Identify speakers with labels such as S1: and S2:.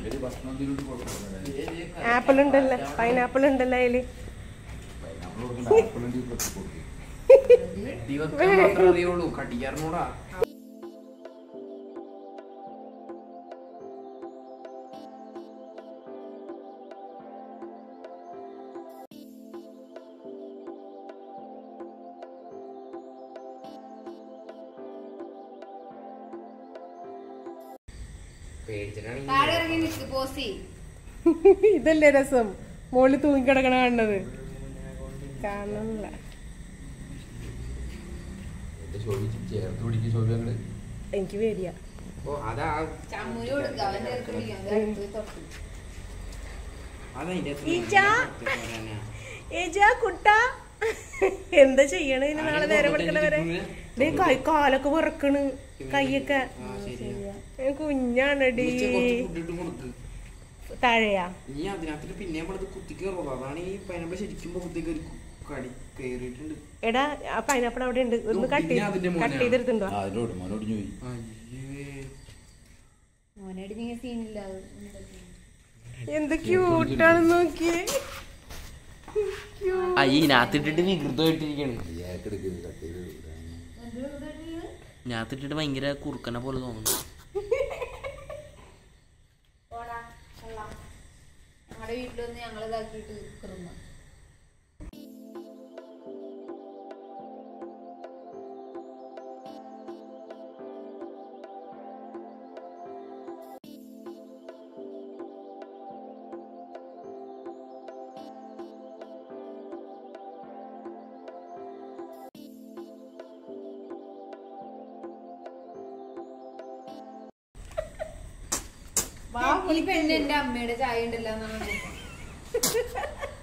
S1: നല്ലൊരു ഭക്ഷണം എന്തെങ്കിലും കൊടുക്കണം
S2: ആപ്പിൾ ഉണ്ടല്ലോ പൈനാപ്പിൾ ഉണ്ടല്ലോ അതില്
S1: പൈനാപ്പിൾ കൊടുക്കണ്ട ആപ്പിൾ ഉണ്ടെങ്കിൽ കുറച്ച് കൊടുക്കും
S3: വെട്ടി വെക്കാൻ മാത്രമേ അറിയുള്ളൂ കടിക്കാറിനോടാ
S4: താഴെ ഇറങ്ങി നിൽക്ക് പോസി
S2: ഇതല്ലേ രസം മോളിൽ തൂങ്ങിക്കിടക്കണ കാണുന്നത് കാണണില്ല
S1: എന്റെ ചോദിച്ചു ചേർത്ത് പിടിക്കും ചോദ്യങ്ങള്
S2: എനിക്ക് പേടിയാ
S3: ഓ അതാ
S4: ചമ്മൂര് കൊടുക്കുക അവൻ ചേർത്ത് പിടിക്കാം അടുത്ത് തൊട്ട്
S3: അതതിന്റെ
S2: ഈച്ചാ. ഏജാ കുട്ട എന്താ ചെയ്യണ ഇനി നാളെ നേരം വെളുക്കണവരെ ഡേ കൈ കാലൊക്കെ വിറക്കണ് കൈയൊക്കെ ഏ, കുഞ്ഞാണടി
S3: കൊടുക്ക്
S2: താഴെയാ
S3: ഇനി അതിനകത്ത് പിന്നെ നമ്മളത് കുത്തി കയറുള്ളൂ അതാണ് ഈ പൈനാപ്പിൾ ശരിക്കും കുത്തി കയറി കടി കയറിയിട്ടുണ്ട്
S2: എടാ ആ പൈനാപ്പിൾ അവിടെ ഉണ്ട് ഒന്ന് കട്ട്
S3: പിന്നെ അതിന്റെ
S2: ചെയ്ത്
S3: മോനാ.
S2: കട്ട് ചെയ്തെടുത്തുണ്ടോ
S1: ആ അതിലോട്ട് മോനോടിഞ്ഞു പോയി
S3: അയ്യേ
S4: മോനടി നീ സീനില്ല അത്
S2: എന്ത് ക്യൂട്ടാണെന്ന് നോക്കിയേ
S3: ആ ഈ ഇതിനകത്തിട്ടിട്ട് വികൃതമായിട്ടിരിക്കാണ്
S1: ഏക്കെടുക്കരുത് കട്ട് ചെയ്ത് ഇടാൻ.
S3: ഇതിനകത്തിട്ടിട്ട് ഭയങ്കര കുറുക്കനെ പോലെ തോന്നുന്നു
S4: പോടാ കൊള്ളാം ഞങ്ങളുടെ വീട്ടിലൊന്ന് ഞങ്ങൾ ഇതാക്കിയിട്ട് കിറുന്ന ഈ പെണ്ണ് എന്റെ അമ്മയുടെ ചായ ഉണ്ടല്ലോ എന്നാണ്